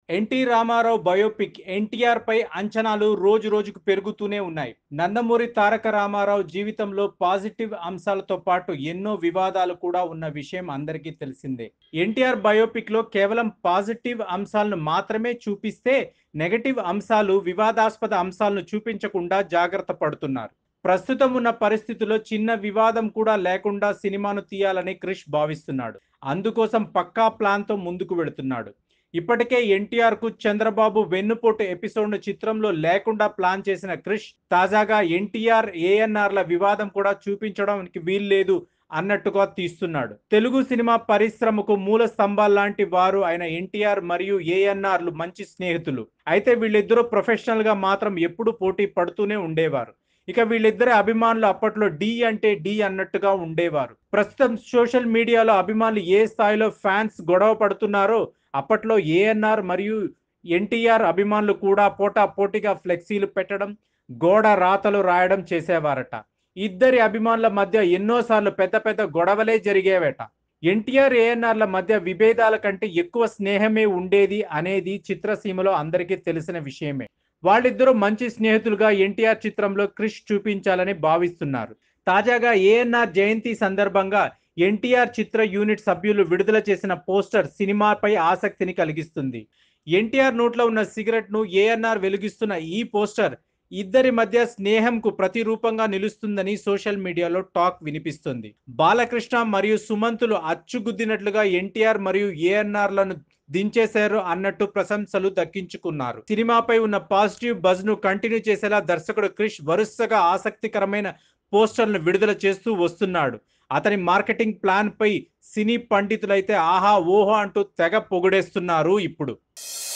NT Rama Rao biopic NTR పై అంచనాలు రోజు రోజుకు పెరుగుతూనే ఉన్నాయి నందమూరి తారక రామారావు జీవితంలో పాజిటివ్ అంశాలతో పాటు ఎన్నో వివాదాలు కూడా ఉన్న విషయం అందరికీ తెలిసిందే ఎన్టీఆర్ బయోపిక్ లో కేవలం పాజిటివ్ అంశాలను మాత్రమే చూపిస్తే నెగటివ్ అంశాలు వివాదాస్పద అంశాలను చూపించకుండా జాగ్రత్త పడుతున్నారు ప్రస్తుతం ఉన్న పరిస్థితుల్లో చిన్న వివాదం కూడా లేకుండా సినిమాను తీయాలని క్రిష్ భావిస్తున్నాడు అందుకోసం పక్కా ప్లాన్తో ముందుకు వెళుతున్నాడు ఇప్పటికే ఎన్టీఆర్ కు చంద్రబాబు వెన్నుపోటు ఎపిసోడ్ చిత్రంలో లేకుండా ప్లాన్ చేసిన క్రిష్ తాజాగా ఎన్టీఆర్ ఏఎన్ఆర్ల వివాదం కూడా చూపించడానికి వీల్లేదు అన్నట్టుగా తీస్తున్నాడు తెలుగు సినిమా పరిశ్రమకు మూల స్తంభాలు లాంటి వారు అయిన ఎన్టీఆర్ మరియు ఏఎన్ఆర్లు మంచి స్నేహితులు అయితే వీళ్ళిద్దరూ ప్రొఫెషనల్ గా మాత్రం ఎప్పుడు పోటీ పడుతూనే ఉండేవారు ఇక వీళ్ళిద్దరి అభిమానులు అప్పట్లో డి అంటే డి అన్నట్టుగా ఉండేవారు ప్రస్తుతం సోషల్ మీడియాలో అభిమానులు ఏ స్థాయిలో ఫ్యాన్స్ గొడవ పడుతున్నారో అప్పట్లో ఏఎన్ఆర్ మరియు ఎన్టీఆర్ అభిమానులు కూడా పోటా పోటీగా ఫ్లెక్సీలు పెట్టడం గోడ రాతలు రాయడం చేసేవారట ఇద్దరి అభిమానుల మధ్య ఎన్నోసార్లు పెద్ద పెద్ద గొడవలే జరిగేవట ఎన్టీఆర్ ఏఎన్ఆర్ల మధ్య విభేదాల కంటే ఎక్కువ స్నేహమే ఉండేది అనేది చిత్రసీమలో అందరికీ తెలిసిన విషయమే వాళ్ళిద్దరూ మంచి స్నేహితులుగా ఎన్టీఆర్ చిత్రంలో క్రిష్ చూపించాలని భావిస్తున్నారు తాజాగా ఏఎన్ఆర్ జయంతి సందర్భంగా ఎన్టీఆర్ చిత్ర యూనిట్ సభ్యులు విడుదల చేసిన పోస్టర్ సినిమాపై ఆసక్తిని కలిగిస్తుంది ఎన్టీఆర్ నోట్లో ఉన్న సిగరెట్ ను ఏఎన్ఆర్ వెలిగిస్తున్న ఈ పోస్టర్ ఇద్దరి మధ్య స్నేహంకు ప్రతిరూపంగా నిలుస్తుందని సోషల్ మీడియాలో టాక్ వినిపిస్తుంది బాలకృష్ణ మరియు సుమంతులు అచ్చుగుద్దినట్లుగా ఎన్టీఆర్ మరియు ఏఎన్ఆర్లను దించేశారు అన్నట్టు ప్రశంసలు దక్కించుకున్నారు సినిమాపై ఉన్న పాజిటివ్ బజ్ ను కంటిన్యూ చేసేలా దర్శకుడు క్రిష్ వరుసగా ఆసక్తికరమైన పోస్టర్లను విడుదల చేస్తూ వస్తున్నాడు అతని మార్కెటింగ్ ప్లాన్ పై సినీ పండితులైతే ఆహా ఓహో అంటూ తెగ పొగిడేస్తున్నారు ఇప్పుడు